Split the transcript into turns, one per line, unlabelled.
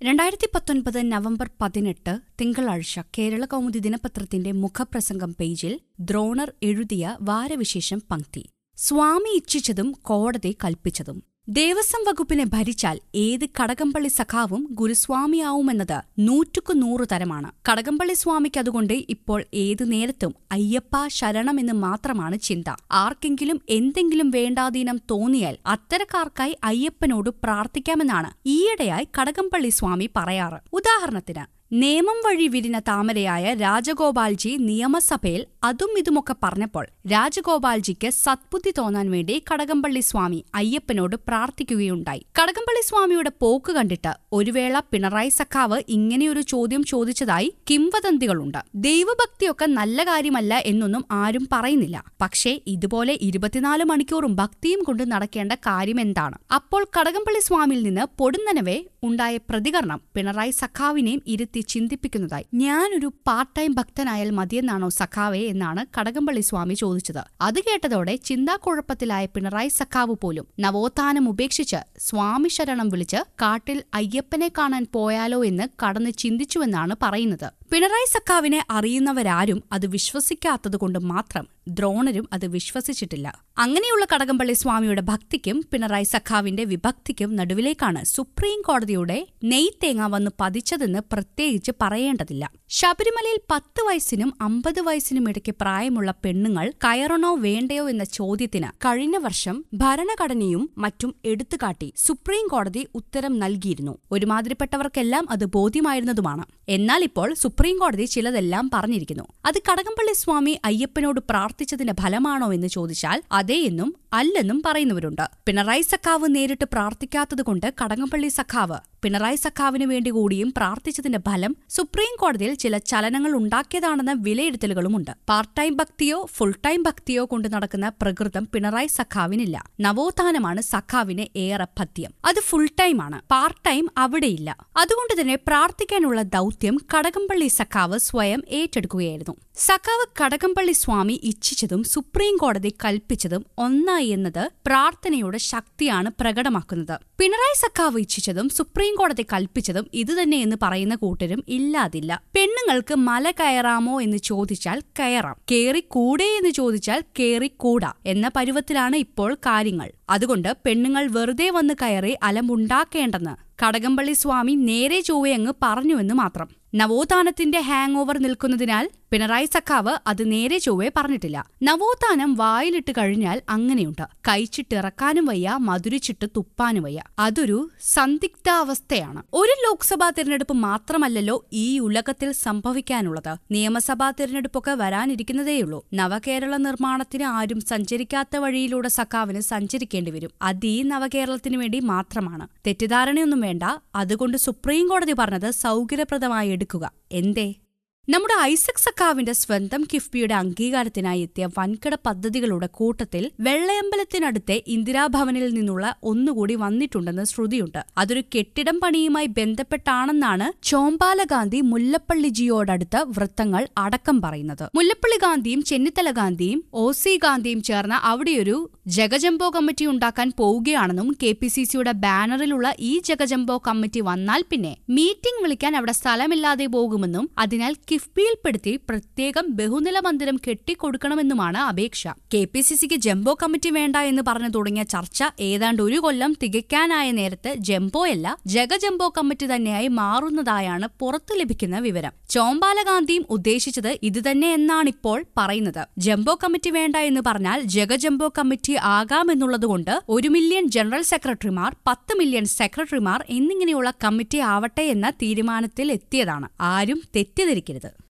രണ്ടായിരത്തി പത്തൊൻപത് നവംബർ പതിനെട്ട് തിങ്കളാഴ്ച കേരള കൗമുദി ദിനപത്രത്തിന്റെ മുഖപ്രസംഗം പേജിൽ ദ്രോണർ എഴുതിയ വാരവിശേഷം പങ്ക്തി സ്വാമി ഇച്ഛിച്ചതും കോടതി കൽപ്പിച്ചതും ദേവസ്വം വകുപ്പിനെ ഭരിച്ചാൽ ഏത് കടകംപള്ളി സഖാവും ഗുരുസ്വാമിയാവുമെന്നത് നൂറ്റുക്കു നൂറു തരമാണ് കടകംപള്ളി സ്വാമിക്ക് അതുകൊണ്ട് ഇപ്പോൾ ഏതു നേരത്തും അയ്യപ്പ ശരണമെന്ന് മാത്രമാണ് ചിന്ത ആർക്കെങ്കിലും എന്തെങ്കിലും വേണ്ടാതീനം തോന്നിയാൽ അത്തരക്കാർക്കായി അയ്യപ്പനോട് പ്രാർത്ഥിക്കാമെന്നാണ് ഈയിടെയായി കടകംപള്ളി സ്വാമി പറയാറ് ഉദാഹരണത്തിന് നിയമം വഴി വിരിഞ്ഞ താമരയായ രാജഗോപാൽജി നിയമസഭയിൽ അതും ഇതുമൊക്കെ പറഞ്ഞപ്പോൾ രാജഗോപാൽജിക്ക് സത്ബുദ്ധി തോന്നാൻ വേണ്ടി കടകംപള്ളി സ്വാമി അയ്യപ്പനോട് പ്രാർത്ഥിക്കുകയുണ്ടായി കടകംപള്ളി സ്വാമിയുടെ പോക്ക് കണ്ടിട്ട് ഒരു വേള പിണറായി സഖാവ് ഇങ്ങനെയൊരു ചോദ്യം ചോദിച്ചതായി കിംവദന്തികളുണ്ട് ദൈവഭക്തിയൊക്കെ നല്ല കാര്യമല്ല എന്നൊന്നും ആരും പറയുന്നില്ല പക്ഷേ ഇതുപോലെ ഇരുപത്തിനാല് മണിക്കൂറും ഭക്തിയും കൊണ്ട് നടക്കേണ്ട കാര്യമെന്താണ് അപ്പോൾ കടകംപള്ളി സ്വാമിയിൽ നിന്ന് പൊടുന്നനവേ ഉണ്ടായ പ്രതികരണം പിണറായി സഖാവിനെയും ഇരുത്തി ചിന്തിപ്പിക്കുന്നതായി ഞാനൊരു പാർട്ട് ടൈം ഭക്തനായാൽ മതിയെന്നാണോ സഖാവേ എന്നാണ് കടകംപള്ളി സ്വാമി ചോദിച്ചത് അത് കേട്ടതോടെ ചിന്താക്കുഴപ്പത്തിലായ പിണറായി സഖാവ് പോലും നവോത്ഥാനം ഉപേക്ഷിച്ച് സ്വാമി ശരണം വിളിച്ച് കാട്ടിൽ അയ്യപ്പനെ കാണാൻ പോയാലോ എന്ന് കടന്ന് ചിന്തിച്ചുവെന്നാണ് പറയുന്നത് പിണറായി സഖാവിനെ അറിയുന്നവരാരും അത് വിശ്വസിക്കാത്തതുകൊണ്ട് മാത്രം ദ്രോണരും അത് വിശ്വസിച്ചിട്ടില്ല അങ്ങനെയുള്ള കടകംപള്ളി സ്വാമിയുടെ ഭക്തിക്കും പിണറായി സഖാവിന്റെ വിഭക്തിക്കും നടുവിലേക്കാണ് സുപ്രീം കോടതിയുടെ നെയ്ത്തേങ്ങ വന്ന് പതിച്ചതെന്ന് പ്രത്യേകിച്ച് പറയേണ്ടതില്ല ശബരിമലയിൽ പത്ത് വയസ്സിനും അമ്പത് വയസ്സിനും ഇടയ്ക്ക് പ്രായമുള്ള പെണ്ണുങ്ങൾ കയറണോ വേണ്ടയോ എന്ന ചോദ്യത്തിന് കഴിഞ്ഞ വർഷം ഭരണഘടനയും മറ്റും എടുത്തുകാട്ടി സുപ്രീം കോടതി ഉത്തരം നൽകിയിരുന്നു ഒരുമാതിരിപ്പെട്ടവർക്കെല്ലാം അത് ബോധ്യമായിരുന്നതുമാണ് എന്നാൽ ഇപ്പോൾ സുപ്രീം കോടതി ചിലതെല്ലാം പറഞ്ഞിരിക്കുന്നു അത് കടകംപള്ളി സ്വാമി അയ്യപ്പനോട് പ്രാർത്ഥിച്ചതിന്റെ ഫലമാണോ എന്ന് ചോദിച്ചാൽ അതേ എന്നും അല്ലെന്നും പറയുന്നവരുണ്ട് പിണറായി സഖാവ് നേരിട്ട് പ്രാർത്ഥിക്കാത്തതുകൊണ്ട് കടകംപള്ളി സഖാവ് പിണറായി സഖാവിന് വേണ്ടി കൂടിയും പ്രാർത്ഥിച്ചതിന്റെ ഫലം സുപ്രീം കോടതിയിൽ ചില ചലനങ്ങൾ ഉണ്ടാക്കിയതാണെന്ന വിലയിരുത്തലുകളുമുണ്ട് പാർട്ട് ടൈം ഭക്തിയോ ഫുൾ ടൈം ഭക്തിയോ കൊണ്ട് നടക്കുന്ന പ്രകൃതം പിണറായി സഖാവിനില്ല നവോത്ഥാനമാണ് സഖാവിന് ഏറെ പഥ്യം അത് ഫുൾ ടൈം ആണ് പാർട്ട് ടൈം അവിടെയില്ല അതുകൊണ്ട് തന്നെ പ്രാർത്ഥിക്കാനുള്ള ദൗത്യം കടകംപള്ളി സഖാവ് സ്വയം ഏറ്റെടുക്കുകയായിരുന്നു സഖാവ് കടകംപള്ളി സ്വാമി ഇച്ഛിച്ചതും സുപ്രീം കോടതി കൽപ്പിച്ചതും ഒന്നായി എന്നത് പ്രാർത്ഥനയുടെ ശക്തിയാണ് പ്രകടമാക്കുന്നത് പിണറായി സഖാവ് ഇച്ഛിച്ചതും സുപ്രീം കോടതി കൽപ്പിച്ചതും ഇതുതന്നെ എന്ന് പറയുന്ന കൂട്ടരും ഇല്ലാതില്ല പെണ്ണുങ്ങൾക്ക് മല കയറാമോ എന്ന് ചോദിച്ചാൽ കയറാം കേറിക്കൂടെ എന്ന് ചോദിച്ചാൽ കേറിക്കൂടാ എന്ന പരുവത്തിലാണ് ഇപ്പോൾ കാര്യങ്ങൾ അതുകൊണ്ട് പെണ്ണുങ്ങൾ വെറുതെ വന്ന് കയറി അലമ്പുണ്ടാക്കേണ്ടെന്ന് കടകംപള്ളി സ്വാമി നേരെ ചൊവ്വയങ്ങ് പറഞ്ഞുവെന്ന് മാത്രം നവോത്ഥാനത്തിന്റെ ഹാങ് ഓവർ നിൽക്കുന്നതിനാൽ പിണറായി സഖാവ് അത് നേരെ ചൊവ്വേ പറഞ്ഞിട്ടില്ല നവോത്ഥാനം വായിലിട്ട് കഴിഞ്ഞാൽ അങ്ങനെയുണ്ട് കഴിച്ചിട്ടിറക്കാനും വയ്യ മധുരിച്ചിട്ട് തുപ്പാനും വയ്യ അതൊരു സന്ദിഗ്ധാവസ്ഥയാണ് ഒരു ലോക്സഭാ തിരഞ്ഞെടുപ്പ് മാത്രമല്ലല്ലോ ഈ ഉലകത്തിൽ സംഭവിക്കാനുള്ളത് നിയമസഭാ തിരഞ്ഞെടുപ്പൊക്കെ വരാനിരിക്കുന്നതേയുള്ളൂ നവകേരള നിർമ്മാണത്തിന് ആരും സഞ്ചരിക്കാത്ത വഴിയിലൂടെ സഖാവിന് സഞ്ചരിക്കേണ്ടി വരും അത് ഈ നവകേരളത്തിന് വേണ്ടി മാത്രമാണ് തെറ്റിദ്ധാരണയൊന്നും വേണ്ട അതുകൊണ്ട് സുപ്രീം കോടതി പറഞ്ഞത് സൗകര്യപ്രദമായി എടുക്കുക എന്തേ നമ്മുടെ ഐസക് സഖാവിന്റെ സ്വന്തം കിഫ്ബിയുടെ അംഗീകാരത്തിനായി എത്തിയ വൻകിട പദ്ധതികളുടെ കൂട്ടത്തിൽ വെള്ളയമ്പലത്തിനടുത്തെ ഇന്ദിരാഭവനിൽ നിന്നുള്ള ഒന്നുകൂടി വന്നിട്ടുണ്ടെന്ന് ശ്രുതിയുണ്ട് അതൊരു കെട്ടിടം പണിയുമായി ബന്ധപ്പെട്ടാണെന്നാണ് ചോമ്പാല ഗാന്ധി മുല്ലപ്പള്ളി ജിയോടടുത്ത വൃത്തങ്ങൾ അടക്കം പറയുന്നത് മുല്ലപ്പള്ളി ഗാന്ധിയും ചെന്നിത്തല ഗാന്ധിയും ഒ സി ഗാന്ധിയും ചേർന്ന് അവിടെയൊരു ജഗജംബോ കമ്മിറ്റി ഉണ്ടാക്കാൻ പോവുകയാണെന്നും കെ പി സി സിയുടെ ബാനറിലുള്ള ഈ ജഗജംബോ കമ്മിറ്റി വന്നാൽ പിന്നെ മീറ്റിംഗ് വിളിക്കാൻ അവിടെ സ്ഥലമില്ലാതെ പോകുമെന്നും അതിനാൽ കിഫ്ബിയിൽപ്പെടുത്തി പ്രത്യേകം ബഹുനില മന്ദിരം കെട്ടിക്കൊടുക്കണമെന്നുമാണ് അപേക്ഷ കെ പി സി സിക്ക് ജംബോ കമ്മിറ്റി വേണ്ട എന്ന് പറഞ്ഞു തുടങ്ങിയ ചർച്ച ഏതാണ്ട് ഒരു കൊല്ലം തികയ്ക്കാനായ നേരത്ത് ജംബോയല്ല ജഗജംബോ കമ്മിറ്റി തന്നെയായി മാറുന്നതായാണ് പുറത്തു ലഭിക്കുന്ന വിവരം ചോമ്പാല ഗാന്ധിയും ഉദ്ദേശിച്ചത് ഇതുതന്നെ എന്നാണിപ്പോൾ പറയുന്നത് ജംബോ കമ്മിറ്റി വേണ്ട എന്ന് പറഞ്ഞാൽ ജഗജംബോ കമ്മിറ്റി ആകാമെന്നുള്ളതുകൊണ്ട് ഒരു മില്യൺ ജനറൽ സെക്രട്ടറിമാർ പത്ത് മില്യൺ സെക്രട്ടറിമാർ എന്നിങ്ങനെയുള്ള കമ്മിറ്റി ആവട്ടെ എന്ന തീരുമാനത്തിൽ എത്തിയതാണ് ആരും തെറ്റിദ്ധരിക്കരുത്